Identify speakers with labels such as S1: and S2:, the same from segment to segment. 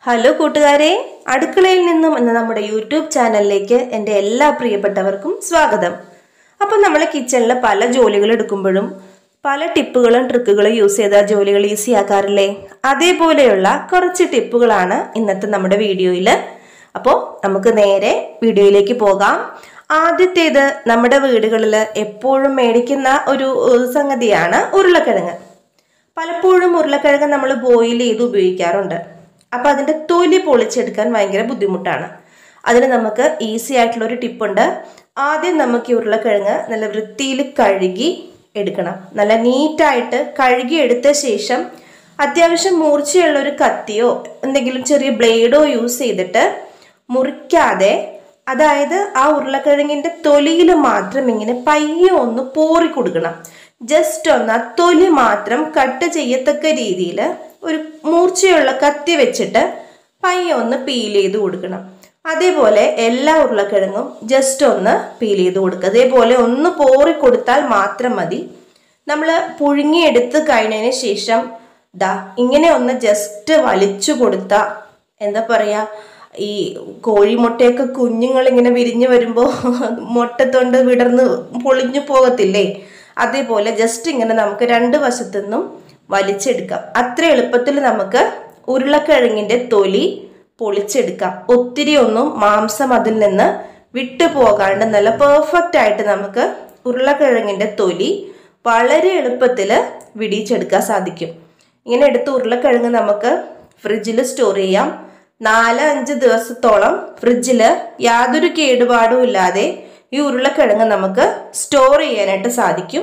S1: hello കൂട്ടുകാരെ അടുക്കളയിൽ നിന്നും എന്ന നമ്മുടെ യൂട്യൂബ് ചാനലിലേക്ക് എൻ്റെ എല്ലാ പ്രിയപ്പെട്ടവർക്കും സ്വാഗതം അപ്പം നമ്മൾ കിച്ചണിൽ പല ജോലികൾ എടുക്കുമ്പോഴും പല ടിപ്പുകളും ട്രിക്കുകളും യൂസ് ചെയ്ത ജോലികൾ ഈസി ആക്കാറില്ലേ അതേപോലെയുള്ള കുറച്ച് ടിപ്പുകളാണ് ഇന്നത്തെ നമ്മുടെ വീഡിയോയിൽ അപ്പോൾ നമുക്ക് നേരെ വീഡിയോയിലേക്ക് പോകാം ആദ്യത്തേത് നമ്മുടെ വീടുകളിൽ എപ്പോഴും മേടിക്കുന്ന ഒരു ഏഹ്, സംഗതിയാണ് ഉരുളക്കിഴങ്ങ് പലപ്പോഴും ഉരുളക്കിഴങ്ങ് നമ്മൾ ബോയിൽ ചെയ്ത് ഉപയോഗിക്കാറുണ്ട് അപ്പോൾ അതിൻ്റെ തൊലി പൊളിച്ചെടുക്കാൻ ഭയങ്കര ബുദ്ധിമുട്ടാണ് അതിന് നമുക്ക് ഈസി ആയിട്ടുള്ള ഒരു ടിപ്പുണ്ട് ആദ്യം നമുക്ക് ഈ ഉരുളക്കിഴങ്ങ് നല്ല വൃത്തിയിൽ കഴുകി എടുക്കണം നല്ല നീറ്റായിട്ട് കഴുകി എടുത്ത ശേഷം അത്യാവശ്യം മൂർച്ചയുള്ള ഒരു കത്തിയോ എന്തെങ്കിലും ചെറിയ ബ്ലേഡോ യൂസ് ചെയ്തിട്ട് മുറിക്കാതെ അതായത് ആ ഉരുളക്കിഴങ്ങിന്റെ തൊലിയിൽ മാത്രം ഇങ്ങനെ പയ്യെ ഒന്ന് പോറി കൊടുക്കണം ജസ്റ്റ് ഒന്ന് ആ തൊലി മാത്രം കട്ട് ചെയ്യത്തക്ക രീതിയിൽ ഒരു മൂർച്ചയുള്ള കത്തി വെച്ചിട്ട് പയ്യെ ഒന്ന് പീൽ ചെയ്ത് കൊടുക്കണം അതേപോലെ എല്ലാ ഉരുളക്കിഴങ്ങും ജസ്റ്റ് ഒന്ന് പീൽ ചെയ്ത് കൊടുക്കുക അതേപോലെ ഒന്ന് പോറി കൊടുത്താൽ മാത്രം മതി നമ്മൾ പുഴുങ്ങിയെടുത്ത് കഴിഞ്ഞതിന് ശേഷം ദാ ഇങ്ങനെ ഒന്ന് ജസ്റ്റ് വലിച്ചു കൊടുത്ത എന്താ പറയാ ഈ കോഴിമുട്ടയൊക്കെ കുഞ്ഞുങ്ങൾ ഇങ്ങനെ വിരിഞ്ഞു വരുമ്പോൾ മുട്ടത്തൊണ്ട് വിടർന്ന് പൊളിഞ്ഞു പോകത്തില്ലേ അതേപോലെ ജസ്റ്റ് ഇങ്ങനെ നമുക്ക് രണ്ട് വശത്തു നിന്നും വലിച്ചെടുക്കാം അത്ര എളുപ്പത്തിൽ നമുക്ക് ഉരുളക്കിഴങ്ങിന്റെ തൊലി പൊളിച്ചെടുക്കാം ഒത്തിരി ഒന്നും മാംസം അതിൽ നിന്ന് വിട്ടു പോകാണ്ട് നല്ല പെർഫെക്റ്റ് ആയിട്ട് നമുക്ക് ഉരുളക്കിഴങ്ങിന്റെ തൊലി വളരെ എളുപ്പത്തിൽ വിടിയിച്ചെടുക്കാൻ സാധിക്കും ഇങ്ങനെ എടുത്ത് ഉരുളക്കിഴങ്ങ് നമുക്ക് ഫ്രിഡ്ജിൽ സ്റ്റോർ ചെയ്യാം നാല് അഞ്ച് ദിവസത്തോളം ഫ്രിഡ്ജിൽ യാതൊരു കേടുപാടും ഇല്ലാതെ ഈ ഉരുളക്കിഴങ്ങ് നമുക്ക് സ്റ്റോർ ചെയ്യാനായിട്ട് സാധിക്കും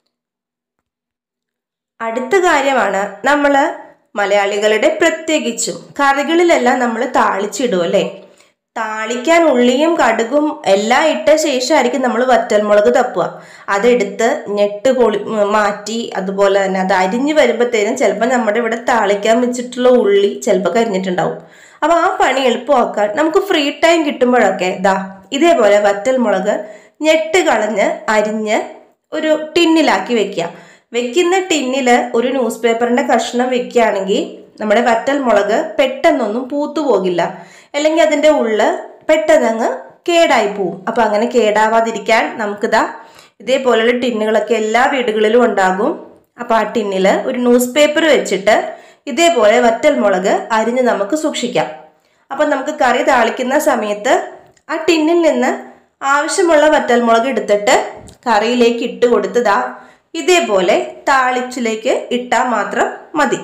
S1: അടുത്ത കാര്യമാണ് നമ്മൾ മലയാളികളുടെ പ്രത്യേകിച്ചും കറികളിലെല്ലാം നമ്മൾ താളിച്ചിടും അല്ലേ താളിക്കാൻ ഉള്ളിയും കടുകും എല്ലാം ഇട്ട ശേഷമായിരിക്കും നമ്മൾ വറ്റൽമുളക് തപ്പുക അതെടുത്ത് ഞെട്ട് പൊളി മാറ്റി അതുപോലെ തന്നെ അത് അരിഞ്ഞ് വരുമ്പോഴത്തേനും ചിലപ്പോൾ നമ്മുടെ ഇവിടെ താളിക്കാൻ വെച്ചിട്ടുള്ള ഉള്ളി ചിലപ്പോൾ കരിഞ്ഞിട്ടുണ്ടാവും അപ്പോൾ ആ പണി എളുപ്പമാക്കാൻ നമുക്ക് ഫ്രീ ടൈം കിട്ടുമ്പോഴൊക്കെ ദാ ഇതേപോലെ വറ്റൽമുളക് ഞെട്ട് കളഞ്ഞ് അരിഞ്ഞ് ഒരു ടിന്നിലാക്കി വെക്കുക വെക്കുന്ന ടിന്നിൽ ഒരു ന്യൂസ് പേപ്പറിന്റെ കഷ്ണം വെക്കുകയാണെങ്കിൽ നമ്മുടെ വറ്റൽ മുളക് പെട്ടെന്നൊന്നും പൂത്തു പോകില്ല അല്ലെങ്കിൽ അതിൻ്റെ ഉള്ള് പെട്ടെന്നങ്ങ് കേടായി പോവും അപ്പം അങ്ങനെ കേടാവാതിരിക്കാൻ നമുക്കിതാ ഇതേപോലെയുള്ള ടിന്നുകളൊക്കെ എല്ലാ വീടുകളിലും ഉണ്ടാകും അപ്പോൾ ആ ടിന്നിൽ ഒരു ന്യൂസ് പേപ്പർ വെച്ചിട്ട് ഇതേപോലെ വറ്റൽ മുളക് അരിഞ്ഞ് നമുക്ക് സൂക്ഷിക്കാം അപ്പം നമുക്ക് കറി താളിക്കുന്ന സമയത്ത് ആ ടിന്നിൽ നിന്ന് ആവശ്യമുള്ള വറ്റൽമുളക് എടുത്തിട്ട് കറിയിലേക്ക് ഇട്ട് കൊടുത്തതാ ഇതേപോലെ താളിച്ചിലേക്ക് ഇട്ടാൽ മാത്രം മതി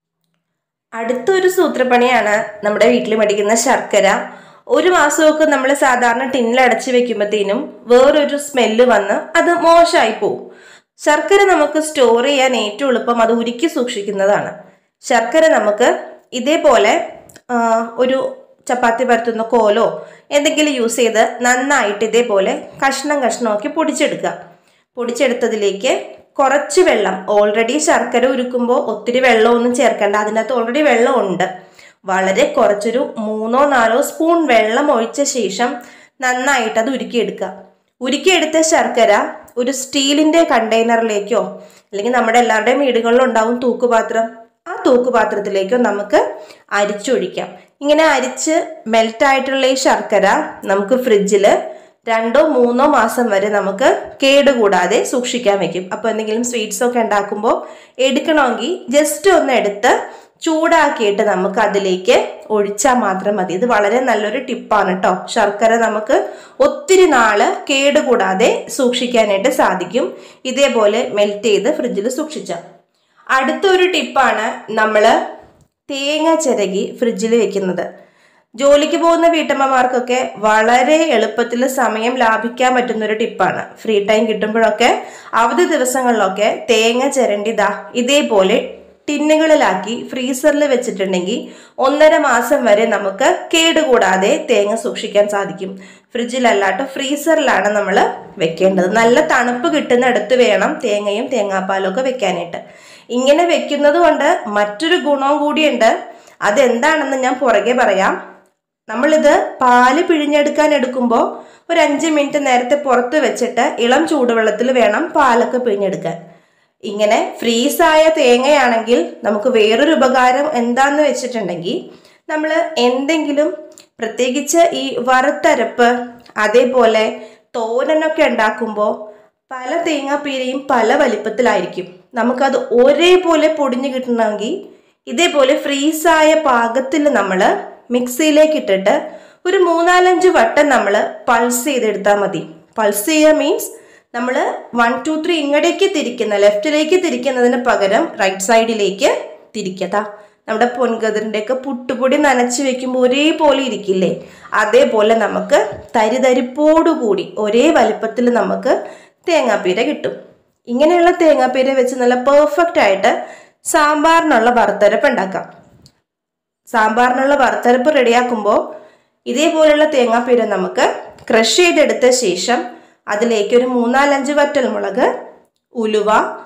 S1: അടുത്തൊരു സൂത്രപ്പണിയാണ് നമ്മുടെ വീട്ടിൽ മേടിക്കുന്ന ശർക്കര ഒരു മാസമൊക്കെ നമ്മൾ സാധാരണ ടിന്നിൽ അടച്ചു വെക്കുമ്പോഴത്തേനും വേറൊരു സ്മെല്ല് വന്ന് അത് മോശമായി പോവും ശർക്കര നമുക്ക് സ്റ്റോർ ചെയ്യാൻ ഏറ്റവും എളുപ്പം അത് ഉരുക്കി സൂക്ഷിക്കുന്നതാണ് ശർക്കര നമുക്ക് ഇതേപോലെ ആ, ഒരു ചപ്പാത്തി പരത്തുന്ന കോലോ എന്തെങ്കിലും യൂസ് ചെയ്ത് നന്നായിട്ട് ഇതേപോലെ കഷ്ണം കഷ്ണമാക്കി പൊടിച്ചെടുക്കുക പൊടിച്ചെടുത്തതിലേക്ക് കുറച്ച് വെള്ളം ഓൾറെഡി ശർക്കര ഉരുക്കുമ്പോൾ ഒത്തിരി വെള്ളമൊന്നും ചേർക്കേണ്ട അതിനകത്ത് ഓൾറെഡി വെള്ളം ഉണ്ട് വളരെ കുറച്ചൊരു മൂന്നോ നാലോ സ്പൂൺ വെള്ളം ഒഴിച്ച ശേഷം നന്നായിട്ട് അത് ഉരുക്കിയെടുക്കുക ഉരുക്കിയെടുത്ത ശർക്കര ഒരു സ്റ്റീലിന്റെ കണ്ടെയ്നറിലേക്കോ അല്ലെങ്കിൽ നമ്മുടെ എല്ലാവരുടെയും വീടുകളിലും ഉണ്ടാവും തൂക്കുപാത്രം ആ തൂക്കുപാത്രത്തിലേക്കോ നമുക്ക് അരിച്ചൊഴിക്കാം ഇങ്ങനെ അരിച്ച് മെൽറ്റായിട്ടുള്ള ഈ ശർക്കര നമുക്ക് ഫ്രിഡ്ജിൽ രണ്ടോ മൂന്നോ മാസം വരെ നമുക്ക് കേടുകൂടാതെ സൂക്ഷിക്കാൻ വെക്കും അപ്പോൾ എന്തെങ്കിലും സ്വീറ്റ്സ് ഒക്കെ ഉണ്ടാക്കുമ്പോൾ എടുക്കണമെങ്കിൽ ജസ്റ്റ് ഒന്ന് എടുത്ത് ചൂടാക്കിയിട്ട് നമുക്ക് അതിലേക്ക് ഒഴിച്ചാൽ മാത്രം മതി ഇത് വളരെ നല്ലൊരു ടിപ്പാണ് കേട്ടോ ശർക്കര നമുക്ക് ഒത്തിരി നാള് കേടുകൂടാതെ സൂക്ഷിക്കാനായിട്ട് സാധിക്കും ഇതേപോലെ മെൽറ്റ് ചെയ്ത് ഫ്രിഡ്ജിൽ സൂക്ഷിച്ചാൽ അടുത്തൊരു ടിപ്പാണ് നമ്മൾ തേങ്ങ ചിരകി ഫ്രിഡ്ജിൽ വെക്കുന്നത് ജോലിക്ക് പോകുന്ന വീട്ടമ്മമാർക്കൊക്കെ വളരെ എളുപ്പത്തിൽ സമയം ലാഭിക്കാൻ പറ്റുന്ന ഒരു ടിപ്പാണ് ഫ്രീ ടൈം കിട്ടുമ്പോഴൊക്കെ അവധി ദിവസങ്ങളിലൊക്കെ തേങ്ങ ചിരണ്ടിതാ ഇതേപോലെ ടിന്നുകളിലാക്കി ഫ്രീസറിൽ വെച്ചിട്ടുണ്ടെങ്കിൽ ഒന്നര മാസം വരെ നമുക്ക് കേടുകൂടാതെ തേങ്ങ സൂക്ഷിക്കാൻ സാധിക്കും ഫ്രിഡ്ജിലല്ലാട്ടോ ഫ്രീസറിലാണ് നമ്മൾ വെക്കേണ്ടത് നല്ല തണുപ്പ് കിട്ടുന്നിടത്ത് വേണം തേങ്ങയും തേങ്ങാപ്പാലും ഒക്കെ വെക്കാനായിട്ട് ഇങ്ങനെ വെക്കുന്നത് കൊണ്ട് മറ്റൊരു ഗുണവും കൂടിയുണ്ട് അതെന്താണെന്ന് ഞാൻ പുറകെ പറയാം നമ്മളിത് പാല് പിഴിഞ്ഞെടുക്കാൻ എടുക്കുമ്പോൾ ഒരു അഞ്ച് മിനിറ്റ് നേരത്തെ പുറത്ത് വെച്ചിട്ട് ഇളം ചൂടുവെള്ളത്തിൽ വേണം പാലൊക്കെ പിഴിഞ്ഞെടുക്കാൻ ഇങ്ങനെ ഫ്രീസായ തേങ്ങയാണെങ്കിൽ നമുക്ക് വേറൊരു ഉപകാരം എന്താന്ന് വെച്ചിട്ടുണ്ടെങ്കിൽ നമ്മൾ എന്തെങ്കിലും പ്രത്യേകിച്ച് ഈ വറുത്തരപ്പ് അതേപോലെ തോരനൊക്കെ ഉണ്ടാക്കുമ്പോൾ പല തേങ്ങാപ്പീരയും പല വലിപ്പത്തിലായിരിക്കും നമുക്കത് ഒരേപോലെ പൊടിഞ്ഞ് കിട്ടണമെങ്കിൽ ഇതേപോലെ ഫ്രീസായ പാകത്തിൽ നമ്മൾ മിക്സിയിലേക്ക് ഇട്ടിട്ട് ഒരു മൂന്നാലഞ്ച് വട്ടം നമ്മൾ പൾസ് ചെയ്തെടുത്താൽ മതി പൾസ് ചെയ്യുക മീൻസ് നമ്മൾ വൺ ടു ത്രീ ഇങ്ങടേക്ക് തിരിക്കുന്ന ലെഫ്റ്റിലേക്ക് തിരിക്കുന്നതിന് പകരം റൈറ്റ് സൈഡിലേക്ക് തിരിക്കതാ നമ്മുടെ പൊൻകതിറിൻ്റെയൊക്കെ പുട്ടുപൊടി നനച്ച് വെക്കുമ്പോൾ ഒരേപോലെ ഇരിക്കില്ലേ അതേപോലെ നമുക്ക് തരിതരിപ്പോടുകൂടി ഒരേ വലിപ്പത്തിൽ നമുക്ക് തേങ്ങാപ്പീര കിട്ടും ഇങ്ങനെയുള്ള തേങ്ങാപ്പീര വെച്ച് നല്ല പെർഫെക്റ്റ് ആയിട്ട് സാമ്പാറിനുള്ള വറുത്തരപ്പ് ഉണ്ടാക്കാം സാമ്പാറിനുള്ള വറുത്തരപ്പ് റെഡിയാക്കുമ്പോൾ ഇതേപോലെയുള്ള തേങ്ങാപ്പീര നമുക്ക് ക്രഷ് ചെയ്തെടുത്ത ശേഷം അതിലേക്ക് ഒരു മൂന്നാലഞ്ച് വറ്റൽമുളക് ഉലുവ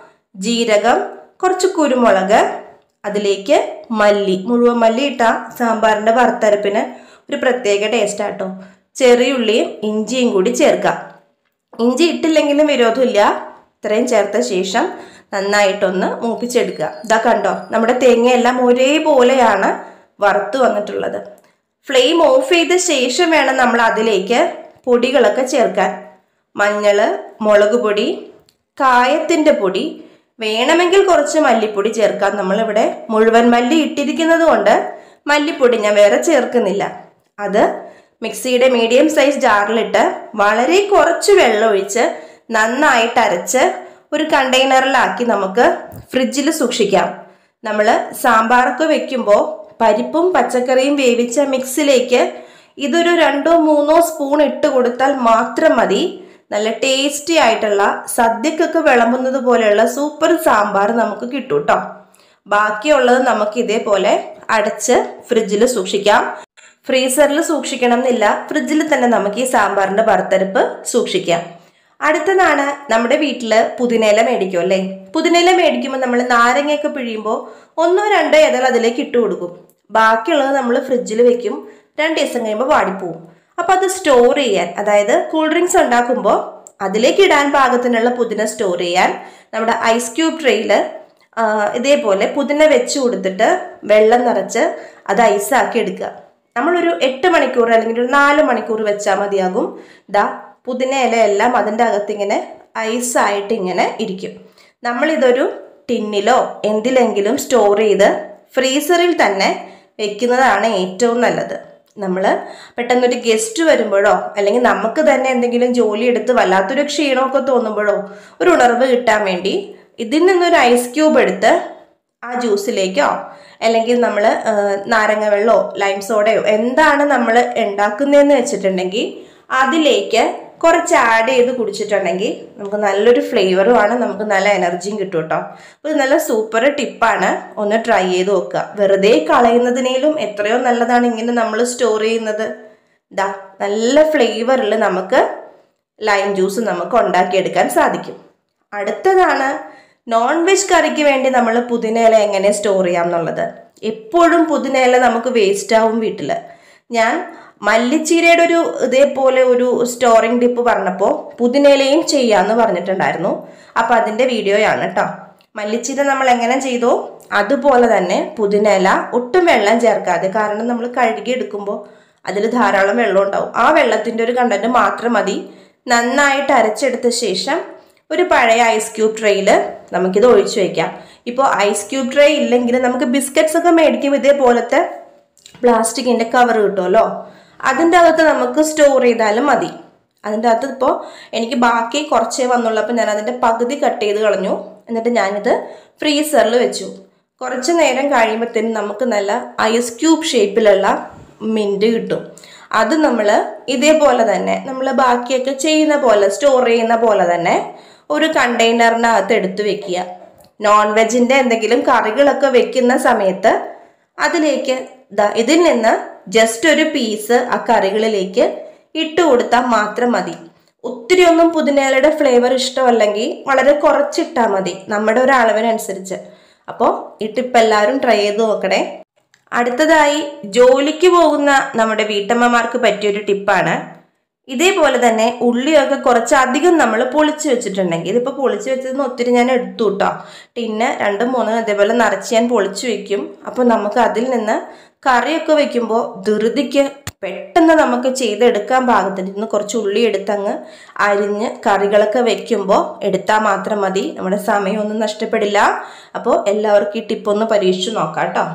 S1: ജീരകം കുറച്ച് കുരുമുളക് അതിലേക്ക് മല്ലി മുഴുവൻ മല്ലി ഇട്ട സാമ്പാറിൻ്റെ വറുത്തരപ്പിന് ഒരു പ്രത്യേക ടേസ്റ്റ് ആട്ടോ ചെറിയുള്ളിയും ഇഞ്ചിയും കൂടി ചേർക്കാം ഇഞ്ചി ഇട്ടില്ലെങ്കിലും വിരോധമില്ല ഇത്രയും ചേർത്ത ശേഷം നന്നായിട്ടൊന്ന് മൂപ്പിച്ചെടുക്കുക ഇതാ കണ്ടോ നമ്മുടെ തേങ്ങയെല്ലാം ഒരേപോലെയാണ് വറുത്ത് വന്നിട്ടുള്ളത് ഫ്ലെയിം ഓഫ് ചെയ്ത ശേഷം വേണം നമ്മൾ അതിലേക്ക് പൊടികളൊക്കെ ചേർക്കാൻ മഞ്ഞൾ മുളക് പൊടി കായത്തിൻ്റെ പൊടി വേണമെങ്കിൽ കുറച്ച് മല്ലിപ്പൊടി ചേർക്കാം നമ്മളിവിടെ മുഴുവൻ മല്ലി ഇട്ടിരിക്കുന്നത് കൊണ്ട് മല്ലിപ്പൊടി ഞാൻ വേറെ ചേർക്കുന്നില്ല അത് മിക്സിയുടെ മീഡിയം സൈസ് ജാറിലിട്ട് വളരെ കുറച്ച് വെള്ളം ഒഴിച്ച് നന്നായിട്ട് അരച്ച് ഒരു കണ്ടെയ്നറിലാക്കി നമുക്ക് ഫ്രിഡ്ജിൽ സൂക്ഷിക്കാം നമ്മൾ സാമ്പാറൊക്കെ വെക്കുമ്പോൾ പരിപ്പും പച്ചക്കറിയും വേവിച്ച മിക്സിലേക്ക് ഇതൊരു രണ്ടോ മൂന്നോ സ്പൂൺ ഇട്ട് കൊടുത്താൽ മാത്രം മതി നല്ല ടേസ്റ്റി ആയിട്ടുള്ള സദ്യക്കൊക്കെ വിളമ്പുന്നത് പോലെയുള്ള സൂപ്പർ സാമ്പാർ നമുക്ക് കിട്ടും കേട്ടോ ബാക്കിയുള്ളത് നമുക്ക് ഇതേപോലെ അടച്ച് ഫ്രിഡ്ജിൽ സൂക്ഷിക്കാം ഫ്രീസറിൽ സൂക്ഷിക്കണം എന്നില്ല ഫ്രിഡ്ജിൽ തന്നെ നമുക്ക് ഈ സാമ്പാറിന്റെ വറുത്തരപ്പ് സൂക്ഷിക്കാം അടുത്തതാണ് നമ്മുടെ വീട്ടിൽ പുതിനയില മേടിക്കും അല്ലേ പുതിനയില മേടിക്കുമ്പോൾ നമ്മൾ നാരങ്ങയൊക്കെ പിഴിയുമ്പോൾ ഒന്നോ രണ്ടോ ഏതൽ അതിലേക്ക് ഇട്ട് കൊടുക്കും ബാക്കിയുള്ളത് നമ്മൾ ഫ്രിഡ്ജിൽ വെക്കും രണ്ട് ദിവസം കഴിയുമ്പോൾ വാടിപ്പോവും അപ്പോൾ അത് സ്റ്റോർ ചെയ്യാൻ അതായത് കൂൾ ഡ്രിങ്ക്സ് ഉണ്ടാക്കുമ്പോൾ അതിലേക്ക് ഇടാൻ പാകത്തിനുള്ള പുതിന സ്റ്റോർ ചെയ്യാൻ നമ്മുടെ ഐസ് ക്യൂബ് ട്രെയിൽ ഇതേപോലെ പുതിന വെച്ച് കൊടുത്തിട്ട് വെള്ളം നിറച്ച് അത് ഐസാക്കി എടുക്കുക നമ്മളൊരു എട്ട് മണിക്കൂർ അല്ലെങ്കിൽ ഒരു നാല് മണിക്കൂർ വെച്ചാൽ മതിയാകും ദാ പുതിന ഇലയെല്ലാം അതിൻ്റെ അകത്ത് ഇങ്ങനെ ഐസായിട്ട് ഇങ്ങനെ ഇരിക്കും നമ്മളിതൊരു ടിന്നിലോ എന്തിലെങ്കിലും സ്റ്റോർ ചെയ്ത് ഫ്രീസറിൽ തന്നെ വെക്കുന്നതാണ് ഏറ്റവും നല്ലത് നമ്മൾ പെട്ടെന്നൊരു ഗസ്റ്റ് വരുമ്പോഴോ അല്ലെങ്കിൽ നമുക്ക് തന്നെ എന്തെങ്കിലും ജോലി എടുത്ത് വല്ലാത്തൊരു ക്ഷീണമൊക്കെ തോന്നുമ്പോഴോ ഒരു ഉണർവ് കിട്ടാൻ വേണ്ടി ഇതിൽ നിന്നൊരു ഐസ് ക്യൂബ് എടുത്ത് ആ ജ്യൂസിലേക്കോ അല്ലെങ്കിൽ നമ്മൾ നാരങ്ങ വെള്ളമോ ലൈം സോഡയോ എന്താണ് നമ്മൾ ഉണ്ടാക്കുന്നതെന്ന് വെച്ചിട്ടുണ്ടെങ്കിൽ അതിലേക്ക് കുറച്ച് ആഡ് ചെയ്ത് കുടിച്ചിട്ടുണ്ടെങ്കിൽ നമുക്ക് നല്ലൊരു ഫ്ലേവറുമാണ് നമുക്ക് നല്ല എനർജിയും കിട്ടും കേട്ടോ അപ്പോൾ ഇത് നല്ല സൂപ്പർ ടിപ്പാണ് ഒന്ന് ട്രൈ ചെയ്ത് നോക്കുക വെറുതെ കളയുന്നതിനേലും എത്രയോ നല്ലതാണ് ഇങ്ങനെ നമ്മൾ സ്റ്റോർ ചെയ്യുന്നത് ഇതാ നല്ല ഫ്ലേവറിൽ നമുക്ക് ലൈം ജ്യൂസ് നമുക്ക് ഉണ്ടാക്കിയെടുക്കാൻ സാധിക്കും അടുത്തതാണ് നോൺ വെജ് കറിക്ക് വേണ്ടി നമ്മൾ പുതിനയില എങ്ങനെ സ്റ്റോർ ചെയ്യാം എന്നുള്ളത് എപ്പോഴും പുതിനയില നമുക്ക് വേസ്റ്റ് ആവും വീട്ടിൽ ഞാൻ മല്ലിച്ചീരയുടെ ഒരു ഇതേപോലെ ഒരു സ്റ്റോറിംഗ് ടിപ്പ് പറഞ്ഞപ്പോൾ പുതിനയിലയും ചെയ്യാമെന്ന് പറഞ്ഞിട്ടുണ്ടായിരുന്നു അപ്പോൾ അതിൻ്റെ വീഡിയോയാണ് കേട്ടോ മല്ലിച്ചീര നമ്മൾ എങ്ങനെ ചെയ്തോ അതുപോലെ തന്നെ പുതിനയില ഒട്ടും വെള്ളം ചേർക്കാതെ കാരണം നമ്മൾ കഴുകി എടുക്കുമ്പോൾ അതിൽ ധാരാളം വെള്ളം ഉണ്ടാവും ആ വെള്ളത്തിൻ്റെ ഒരു കണ്ടന്റ് മാത്രം മതി നന്നായിട്ട് അരച്ചെടുത്ത ശേഷം ഒരു പഴയ ഐസ് ക്യൂബ് ട്രേയിൽ നമുക്കിത് ഒഴിച്ചു വയ്ക്കാം ഇപ്പോൾ ഐസ് ക്യൂബ് ട്രേ ഇല്ലെങ്കിൽ നമുക്ക് ബിസ്ക്കറ്റ്സ് ഒക്കെ മേടിക്കും ഇതേപോലത്തെ പ്ലാസ്റ്റിക്കിൻ്റെ കവർ കിട്ടുമല്ലോ അതിൻ്റെ അകത്ത് നമുക്ക് സ്റ്റോർ ചെയ്താലും മതി അതിൻ്റെ അകത്ത് ഇപ്പോൾ എനിക്ക് ബാക്കി കുറച്ചേ വന്നുള്ളൂ അപ്പോൾ ഞാൻ അതിൻ്റെ പകുതി കട്ട് ചെയ്ത് കളഞ്ഞു എന്നിട്ട് ഞാനിത് ഫ്രീസറിൽ വെച്ചു കുറച്ച് നേരം കഴിയുമ്പോഴത്തേനും നമുക്ക് നല്ല ഐസ് ക്യൂബ് ഷേപ്പിലുള്ള മിൻറ്റ് കിട്ടും അത് നമ്മൾ ഇതേപോലെ തന്നെ നമ്മൾ ബാക്കിയൊക്കെ ചെയ്യുന്ന പോലെ സ്റ്റോർ ചെയ്യുന്ന പോലെ തന്നെ ഒരു കണ്ടെയ്നറിനകത്ത് എടുത്ത് വെക്കുക നോൺ വെജിൻ്റെ എന്തെങ്കിലും കറികളൊക്കെ വെക്കുന്ന സമയത്ത് അതിലേക്ക് ദാ ഇതിൽ നിന്ന് ജസ്റ്റ് ഒരു പീസ് ആ കറികളിലേക്ക് ഇട്ട് കൊടുത്താൽ മാത്രം മതി ഒത്തിരി ഒന്നും പുതിനയിലയുടെ ഫ്ലേവർ ഇഷ്ടമല്ലെങ്കിൽ വളരെ കുറച്ചിട്ടാൽ മതി നമ്മുടെ ഒരു അളവിനനുസരിച്ച് അപ്പോൾ ഈ ടിപ്പ് എല്ലാവരും ട്രൈ ചെയ്ത് നോക്കണേ അടുത്തതായി ജോലിക്ക് പോകുന്ന നമ്മുടെ വീട്ടമ്മമാർക്ക് പറ്റിയൊരു ടിപ്പാണ് ഇതേപോലെ തന്നെ ഉള്ളിയൊക്കെ കുറച്ച് അധികം നമ്മൾ പൊളിച്ച് വെച്ചിട്ടുണ്ടെങ്കിൽ ഇതിപ്പോൾ പൊളിച്ച് വെച്ചതിന് ഒത്തിരി ഞാൻ എടുത്തു കേട്ടോ ടിന്ന് രണ്ടും മൂന്നും ഇതേപോലെ നിറച്ച് ഞാൻ പൊളിച്ച് വെക്കും അപ്പോൾ നമുക്ക് അതിൽ നിന്ന് കറിയൊക്കെ വെക്കുമ്പോൾ ധൃതിക്ക് പെട്ടെന്ന് നമുക്ക് ചെയ്തെടുക്കാൻ പാകത്തിന് ഇന്ന് കുറച്ച് ഉള്ളി എടുത്തങ്ങ് അരിഞ്ഞ് കറികളൊക്കെ വെക്കുമ്പോൾ എടുത്താൽ മാത്രം മതി നമ്മുടെ സമയമൊന്നും നഷ്ടപ്പെടില്ല അപ്പോൾ എല്ലാവർക്കും ഈ ടിപ്പ് ഒന്ന് പരീക്ഷിച്ച് നോക്കാം കേട്ടോ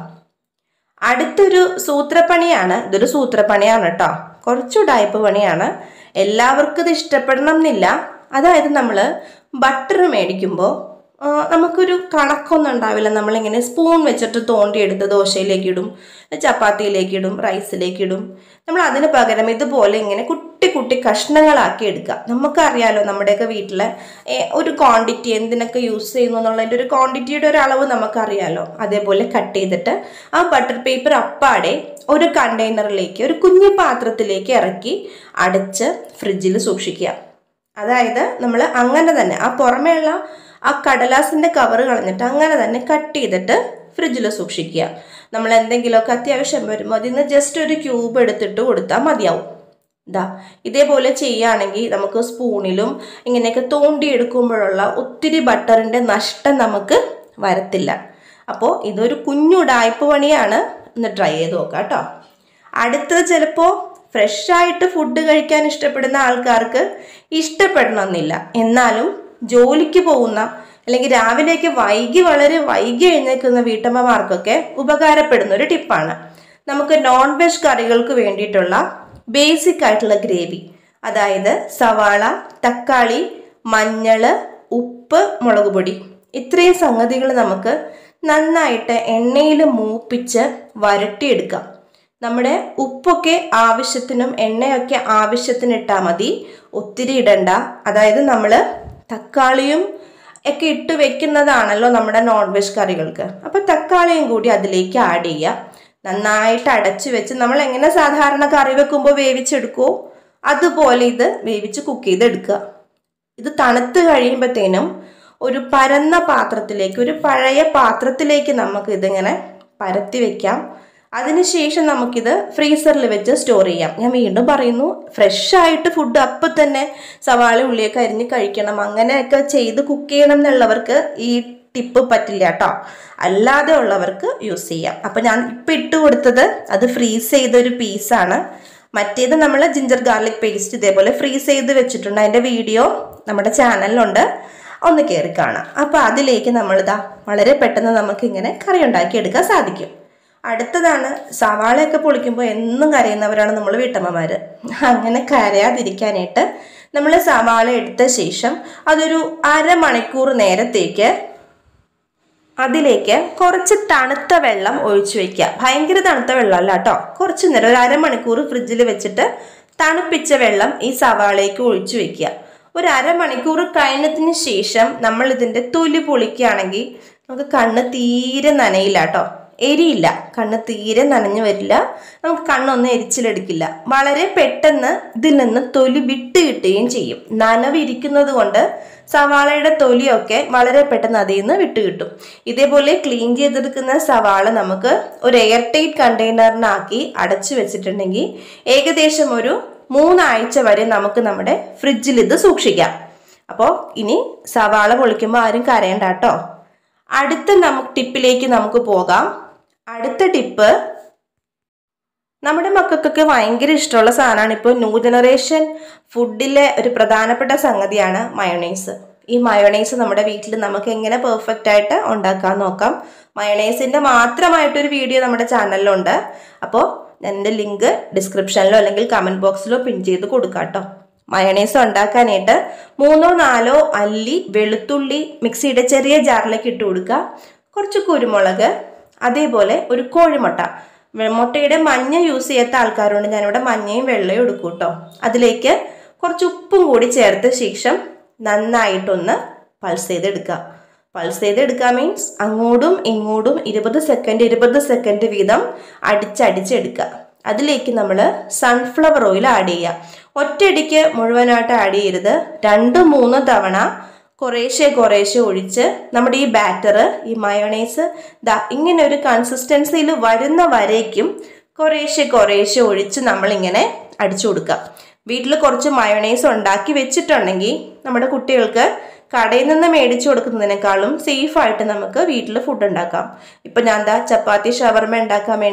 S1: അടുത്തൊരു സൂത്രപ്പണിയാണ് ഇതൊരു സൂത്രപ്പണിയാണ് കേട്ടോ കുറച്ച് ഉടായ്പ പണിയാണ് എല്ലാവർക്കും ഇത് ഇഷ്ടപ്പെടണം എന്നില്ല അതായത് നമ്മൾ ബട്ടർ മേടിക്കുമ്പോൾ ആ, നമുക്കൊരു കണക്കൊന്നും ഉണ്ടാവില്ല നമ്മളിങ്ങനെ സ്പൂൺ വെച്ചിട്ട് തോണ്ടിയെടുത്ത് ദോശയിലേക്ക് ഇടും ചപ്പാത്തിയിലേക്ക് ഇടും റൈസിലേക്ക് ഇടും നമ്മൾ അതിന് പകരം ഇതുപോലെ ഇങ്ങനെ കുട്ടി കുട്ടി കഷ്ണങ്ങളാക്കി എടുക്കുക നമുക്കറിയാലോ നമ്മുടെയൊക്കെ വീട്ടിലെ ഏ, ഒരു ക്വാണ്ടിറ്റി എന്തിനൊക്കെ യൂസ് ചെയ്യുന്നു എന്നുള്ളതിൻ്റെ ഒരു ക്വാണ്ടിറ്റിയുടെ ഒരു അളവ് നമുക്കറിയാലോ അതേപോലെ കട്ട് ചെയ്തിട്ട് ആ ബട്ടർ പേപ്പർ അപ്പാടെ ഒരു കണ്ടെയ്നറിലേക്ക് ഒരു കുഞ്ഞു പാത്രത്തിലേക്ക് ഇറക്കി അടച്ച് ഫ്രിഡ്ജിൽ സൂക്ഷിക്കുക അതായത് നമ്മൾ അങ്ങനെ തന്നെ ആ പുറമേയുള്ള ആ കടലാസിന്റെ കവർ കളഞ്ഞിട്ട് അങ്ങനെ തന്നെ കട്ട് ചെയ്തിട്ട് ഫ്രിഡ്ജിൽ സൂക്ഷിക്കുക നമ്മൾ എന്തെങ്കിലുമൊക്കെ അത്യാവശ്യം വരുമ്പോൾ അതിൽ നിന്ന് ജസ്റ്റ് ഒരു ക്യൂബ് എടുത്തിട്ട് കൊടുത്താൽ മതിയാവും ഇതാ ഇതേപോലെ ചെയ്യുകയാണെങ്കിൽ നമുക്ക് സ്പൂണിലും ഇങ്ങനെയൊക്കെ തോണ്ടിയെടുക്കുമ്പോഴുള്ള ഒത്തിരി ബട്ടറിൻ്റെ നഷ്ടം നമുക്ക് വരത്തില്ല അപ്പോൾ ഇതൊരു കുഞ്ഞുടായ്പ പണിയാണ് ഒന്ന് ട്രൈ ചെയ്ത് നോക്കാം കേട്ടോ അടുത്തത് ചിലപ്പോൾ ഫ്രഷായിട്ട് ഫുഡ് കഴിക്കാൻ ഇഷ്ടപ്പെടുന്ന ആൾക്കാർക്ക് ഇഷ്ടപ്പെടണമെന്നില്ല എന്നാലും ജോലിക്ക് പോകുന്ന അല്ലെങ്കിൽ രാവിലേക്ക് വൈകി വളരെ വൈകി എഴുന്നേൽക്കുന്ന വീട്ടമ്മമാർക്കൊക്കെ ഉപകാരപ്പെടുന്ന ഒരു ടിപ്പാണ് നമുക്ക് നോൺ വെജ് കറികൾക്ക് വേണ്ടിയിട്ടുള്ള ബേസിക് ആയിട്ടുള്ള ഗ്രേവി അതായത് സവാള തക്കാളി മഞ്ഞള് ഉപ്പ് മുളക് പൊടി ഇത്രയും സംഗതികൾ നമുക്ക് നന്നായിട്ട് എണ്ണയിൽ മൂപ്പിച്ച് വരട്ടിയെടുക്കാം നമ്മുടെ ഉപ്പൊക്കെ ആവശ്യത്തിനും എണ്ണയൊക്കെ ആവശ്യത്തിന് ഇട്ടാൽ മതി ഒത്തിരി ഇടണ്ട അതായത് നമ്മൾ തക്കാളിയും ഒക്കെ ഇട്ട് വെക്കുന്നതാണല്ലോ നമ്മുടെ നോൺ വെജ് കറികൾക്ക് അപ്പോൾ തക്കാളിയും കൂടി അതിലേക്ക് ആഡ് ചെയ്യുക നന്നായിട്ട് അടച്ചു വെച്ച് നമ്മൾ എങ്ങനെ സാധാരണ കറി വെക്കുമ്പോൾ വേവിച്ചെടുക്കുമോ അതുപോലെ ഇത് വേവിച്ച് കുക്ക് ചെയ്തെടുക്കുക ഇത് തണുത്ത് കഴിയുമ്പോഴത്തേനും ഒരു പരന്ന പാത്രത്തിലേക്ക് ഒരു പഴയ പാത്രത്തിലേക്ക് നമുക്ക് ഇതിങ്ങനെ പരത്തി വെക്കാം അതിനുശേഷം നമുക്കിത് ഫ്രീസറിൽ വെച്ച് സ്റ്റോർ ചെയ്യാം ഞാൻ വീണ്ടും പറയുന്നു ഫ്രഷ് ആയിട്ട് ഫുഡ് അപ്പം തന്നെ സവാള ഉള്ളിയൊക്കെ അരിഞ്ഞ് കഴിക്കണം അങ്ങനെയൊക്കെ ചെയ്ത് കുക്ക് ചെയ്യണം എന്നുള്ളവർക്ക് ഈ ടിപ്പ് പറ്റില്ല കേട്ടോ അല്ലാതെ ഉള്ളവർക്ക് യൂസ് ചെയ്യാം അപ്പം ഞാൻ ഇപ്പം ഇട്ട് കൊടുത്തത് അത് ഫ്രീസ് ചെയ്തൊരു പീസാണ് മറ്റേത് നമ്മൾ ജിഞ്ചർ ഗാർലിക് പേസ്റ്റ് ഇതേപോലെ ഫ്രീസ് ചെയ്ത് വെച്ചിട്ടുണ്ട് അതിൻ്റെ വീഡിയോ നമ്മുടെ ചാനലിലുണ്ട് ഒന്ന് കയറി കാണാം അപ്പോൾ അതിലേക്ക് നമ്മളിതാ വളരെ പെട്ടെന്ന് നമുക്ക് ഇങ്ങനെ കറി ഉണ്ടാക്കി എടുക്കാൻ സാധിക്കും അടുത്തതാണ് സവാളയൊക്കെ പൊളിക്കുമ്പോൾ എന്നും കരയുന്നവരാണ് നമ്മൾ വീട്ടമ്മമാർ അങ്ങനെ കരയാതിരിക്കാനായിട്ട് നമ്മൾ സവാള എടുത്ത ശേഷം അതൊരു അരമണിക്കൂർ നേരത്തേക്ക് അതിലേക്ക് കുറച്ച് തണുത്ത വെള്ളം ഒഴിച്ചു വെക്കുക ഭയങ്കര തണുത്ത വെള്ളമല്ല കേട്ടോ കുറച്ച് നേരം ഒരു അരമണിക്കൂർ ഫ്രിഡ്ജിൽ വെച്ചിട്ട് തണുപ്പിച്ച വെള്ളം ഈ സവാളയ്ക്ക് ഒഴിച്ചു വെക്കുക ഒരു അരമണിക്കൂർ കഴിഞ്ഞതിന് ശേഷം നമ്മൾ ഇതിൻ്റെ തൊലി പൊളിക്കുകയാണെങ്കിൽ നമുക്ക് കണ്ണ് തീരെ നനയില്ല കേട്ടോ എരിയില്ല കണ്ണ് തീരെ നനഞ്ഞു വരില്ല നമുക്ക് കണ്ണൊന്നും എരിച്ചിലെടുക്കില്ല വളരെ പെട്ടെന്ന് ഇതിൽ നിന്ന് തൊലി വിട്ട് കിട്ടുകയും ചെയ്യും നനവിരിക്കുന്നത് കൊണ്ട് സവാളയുടെ തൊലിയൊക്കെ വളരെ പെട്ടെന്ന് അതിൽ നിന്ന് വിട്ട് കിട്ടും ഇതേപോലെ ക്ലീൻ ചെയ്തെടുക്കുന്ന സവാള നമുക്ക് ഒരു എയർ ടൈറ്റ് കണ്ടെയ്നറിനാക്കി അടച്ചു വെച്ചിട്ടുണ്ടെങ്കിൽ ഏകദേശം ഒരു മൂന്നാഴ്ച വരെ നമുക്ക് നമ്മുടെ ഫ്രിഡ്ജിൽ ഇത് സൂക്ഷിക്കാം അപ്പോൾ ഇനി സവാള പൊളിക്കുമ്പോൾ ആരും കരയണ്ട കേട്ടോ അടുത്ത നമുക്ക് ടിപ്പിലേക്ക് നമുക്ക് പോകാം അടുത്ത ടിപ്പ് നമ്മുടെ മക്കൾക്കൊക്കെ ഭയങ്കര ഇഷ്ടമുള്ള സാധനമാണ് ഇപ്പോൾ ന്യൂ ജനറേഷൻ ഫുഡിലെ ഒരു പ്രധാനപ്പെട്ട സംഗതിയാണ് മയോണൈസ് ഈ മയോണൈസ് നമ്മുടെ വീട്ടിൽ നമുക്ക് എങ്ങനെ പെർഫെക്റ്റ് ആയിട്ട് ഉണ്ടാക്കാൻ നോക്കാം മയോണൈസിൻ്റെ മാത്രമായിട്ടൊരു വീഡിയോ നമ്മുടെ ചാനലിലുണ്ട് അപ്പോൾ ഞാൻ എൻ്റെ ലിങ്ക് ഡിസ്ക്രിപ്ഷനിലോ അല്ലെങ്കിൽ കമൻറ്റ് ബോക്സിലോ പിൻ ചെയ്ത് കൊടുക്കാം കേട്ടോ മയണൈസ് ഉണ്ടാക്കാനായിട്ട് മൂന്നോ നാലോ അല്ലി വെളുത്തുള്ളി മിക്സിയുടെ ചെറിയ ജാറിലേക്ക് ഇട്ട് കൊടുക്കുക കുറച്ച് കുരുമുളക് അതേപോലെ ഒരു കോഴിമുട്ട വെ- മുട്ടയുടെ മഞ്ഞ യൂസ് ചെയ്യാത്ത ആൾക്കാരുണ്ട് ഞാനിവിടെ മഞ്ഞയും വെള്ളയും എടുക്കും കേട്ടോ അതിലേക്ക് കുറച്ച് ഉപ്പും കൂടി ചേർത്ത ശേഷം നന്നായിട്ടൊന്ന് പൾസ് ചെയ്തെടുക്കുക പൾസ് ചെയ്തെടുക്കുക മീൻസ് അങ്ങോട്ടും ഇങ്ങോട്ടും ഇരുപത് സെക്കൻഡ് ഇരുപത് സെക്കൻഡ് വീതം അടിച്ചടിച്ചെടുക്കുക അതിലേക്ക് നമ്മൾ സൺഫ്ലവർ ഓയിൽ ആഡ് ചെയ്യുക ഒറ്റയടിക്ക് മുഴുവനായിട്ട് ആഡ് ചെയ്യരുത് രണ്ട് മൂന്ന് തവണ കുറേശ്ശെ കുറേശ്ശെ ഒഴിച്ച് നമ്മുടെ ഈ ബാറ്റർ ഈ മയോണൈസ് ദാ ഇങ്ങനെ ഒരു കൺസിസ്റ്റൻസിയിൽ വരുന്ന വരേക്കും കുറേശ്ശെ കുറേശ്ശെ ഒഴിച്ച് നമ്മളിങ്ങനെ അടിച്ചു കൊടുക്കുക വീട്ടിൽ കുറച്ച് മയോണൈസ് ഉണ്ടാക്കി വെച്ചിട്ടുണ്ടെങ്കിൽ നമ്മുടെ കുട്ടികൾക്ക് കടയിൽ നിന്ന് മേടിച്ചു കൊടുക്കുന്നതിനേക്കാളും സേഫായിട്ട് നമുക്ക് വീട്ടിൽ ഫുഡ് ഉണ്ടാക്കാം ഇപ്പം ഞാൻ ദാ ചപ്പാത്തി ഷവർമ ഉണ്ടാക്കാൻ വേണ്ടി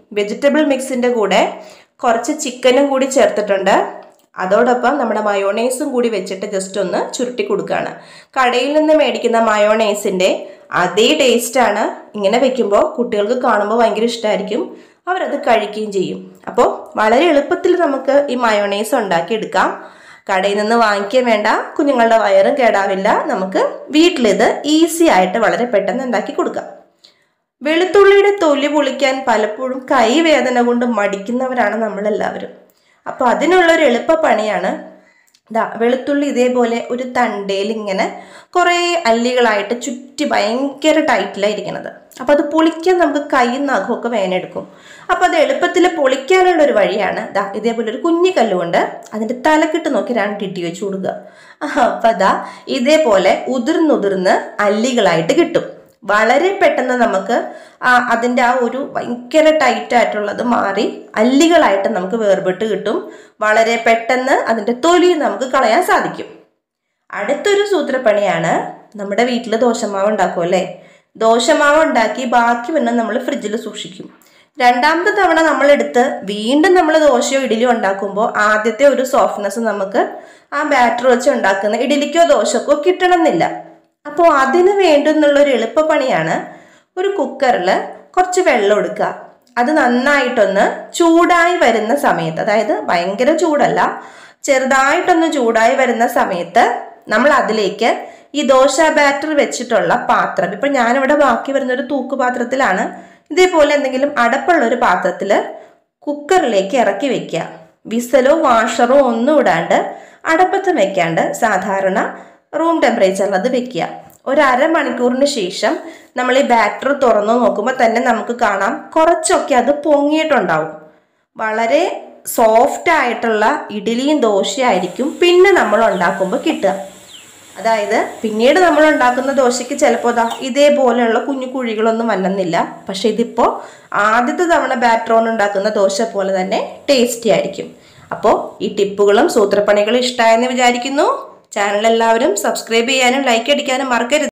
S1: വെജിറ്റബിൾ മിക്സിൻ്റെ കൂടെ കുറച്ച് ചിക്കനും കൂടി ചേർത്തിട്ടുണ്ട് അതോടൊപ്പം നമ്മുടെ മയോണൈസും കൂടി വെച്ചിട്ട് ജസ്റ്റ് ഒന്ന് ചുരുട്ടി കൊടുക്കുകയാണ് കടയിൽ നിന്ന് മേടിക്കുന്ന മയോണൈസിൻ്റെ അതേ ടേസ്റ്റാണ് ഇങ്ങനെ വെക്കുമ്പോൾ കുട്ടികൾക്ക് കാണുമ്പോൾ ഭയങ്കര ഇഷ്ടമായിരിക്കും അവരത് കഴിക്കുകയും ചെയ്യും അപ്പോൾ വളരെ എളുപ്പത്തിൽ നമുക്ക് ഈ മയോണൈസ് ഉണ്ടാക്കിയെടുക്കാം കടയിൽ നിന്ന് വാങ്ങിക്കാൻ വേണ്ട കുഞ്ഞുങ്ങളുടെ വയറും കേടാവില്ല നമുക്ക് വീട്ടിലിത് ഈസി ആയിട്ട് വളരെ പെട്ടെന്ന് ഉണ്ടാക്കി കൊടുക്കാം വെളുത്തുള്ളിയുടെ തൊലി പൊളിക്കാൻ പലപ്പോഴും കൈവേദന കൊണ്ട് മടിക്കുന്നവരാണ് നമ്മളെല്ലാവരും അപ്പോൾ അതിനുള്ളൊരു എളുപ്പ പണിയാണ് ദാ വെളുത്തുള്ളി ഇതേപോലെ ഒരു തണ്ടയിൽ ഇങ്ങനെ കുറേ അല്ലികളായിട്ട് ചുറ്റി ഭയങ്കര ടൈറ്റിലായിരിക്കണത് അപ്പോൾ അത് പൊളിക്കാൻ നമുക്ക് കൈയും നഖമൊക്കെ വേനെടുക്കും അപ്പോൾ അത് എളുപ്പത്തിൽ പൊളിക്കാനുള്ള ഒരു വഴിയാണ് ദാ ഇതേപോലെ ഒരു കുഞ്ഞി കല്ലുകൊണ്ട് അതിൻ്റെ തലക്കിട്ട് നോക്കി രണ്ട് ഇട്ടി വെച്ച് കൊടുക്കുക അപ്പം അതാ ഇതേപോലെ ഉതിർന്നുതിർന്ന് അല്ലികളായിട്ട് കിട്ടും വളരെ പെട്ടെന്ന് നമുക്ക് ആ അതിൻ്റെ ആ ഒരു ഭയങ്കര ടൈറ്റ് ആയിട്ടുള്ളത് മാറി അല്ലികളായിട്ട് നമുക്ക് വേർപെട്ട് കിട്ടും വളരെ പെട്ടെന്ന് അതിൻ്റെ തൊലി നമുക്ക് കളയാൻ സാധിക്കും അടുത്തൊരു സൂത്രപ്പണിയാണ് നമ്മുടെ വീട്ടിൽ ദോശമാവ് ഉണ്ടാക്കും അല്ലേ ദോശമാവ് ഉണ്ടാക്കി ബാക്കി പിന്നെ നമ്മൾ ഫ്രിഡ്ജിൽ സൂക്ഷിക്കും രണ്ടാമത്തെ തവണ നമ്മളെടുത്ത് വീണ്ടും നമ്മൾ ദോശയോ ഇഡലിയോ ഉണ്ടാക്കുമ്പോൾ ആദ്യത്തെ ഒരു സോഫ്റ്റ്നെസ് നമുക്ക് ആ ബാറ്റർ വെച്ച് ഉണ്ടാക്കുന്ന ഇഡലിക്കോ ദോശക്കോ കിട്ടണമെന്നില്ല അപ്പോൾ അതിന് വേണ്ടുന്നുള്ള ഒരു എളുപ്പപ്പണിയാണ് ഒരു കുക്കറിൽ കുറച്ച് വെള്ളം എടുക്കുക അത് നന്നായിട്ടൊന്ന് ചൂടായി വരുന്ന സമയത്ത് അതായത് ഭയങ്കര ചൂടല്ല ചെറുതായിട്ടൊന്ന് ചൂടായി വരുന്ന സമയത്ത് നമ്മൾ അതിലേക്ക് ഈ ദോശ ബാറ്റർ വെച്ചിട്ടുള്ള പാത്രം ഇപ്പം ഞാനിവിടെ ബാക്കി വരുന്ന ഒരു തൂക്ക് പാത്രത്തിലാണ് ഇതേപോലെ എന്തെങ്കിലും അടപ്പുള്ള ഒരു പാത്രത്തിൽ കുക്കറിലേക്ക് ഇറക്കി വെക്കുക വിസലോ വാഷറോ ഒന്നും ഇടാണ്ട് അടപ്പത്ത് വെക്കാണ്ട് സാധാരണ റൂം ടെമ്പറേച്ചറിൽ അത് വെക്കുക ഒരു അരമണിക്കൂറിന് ശേഷം നമ്മൾ ഈ ബാറ്റർ തുറന്നു നോക്കുമ്പോൾ തന്നെ നമുക്ക് കാണാം കുറച്ചൊക്കെ അത് പൊങ്ങിയിട്ടുണ്ടാവും വളരെ സോഫ്റ്റ് ആയിട്ടുള്ള ഇഡ്ഡലിയും ദോശയായിരിക്കും പിന്നെ നമ്മൾ ഉണ്ടാക്കുമ്പോൾ കിട്ടുക അതായത് പിന്നീട് നമ്മൾ ഉണ്ടാക്കുന്ന ദോശയ്ക്ക് ചിലപ്പോൾ ദാ ഇതേപോലെയുള്ള കുഞ്ഞു കുഴികളൊന്നും വന്നെന്നില്ല പക്ഷെ ഇതിപ്പോൾ ആദ്യത്തെ തവണ ബാറ്ററോൺ ഉണ്ടാക്കുന്ന ദോശ പോലെ തന്നെ ടേസ്റ്റി ആയിരിക്കും അപ്പോൾ ഈ ടിപ്പുകളും സൂത്രപ്പണികളും ഇഷ്ടമായെന്ന് വിചാരിക്കുന്നു ചാനൽ എല്ലാവരും സബ്സ്ക്രൈബ് ചെയ്യാനും ലൈക്ക് അടിക്കാനും മറക്കരുത്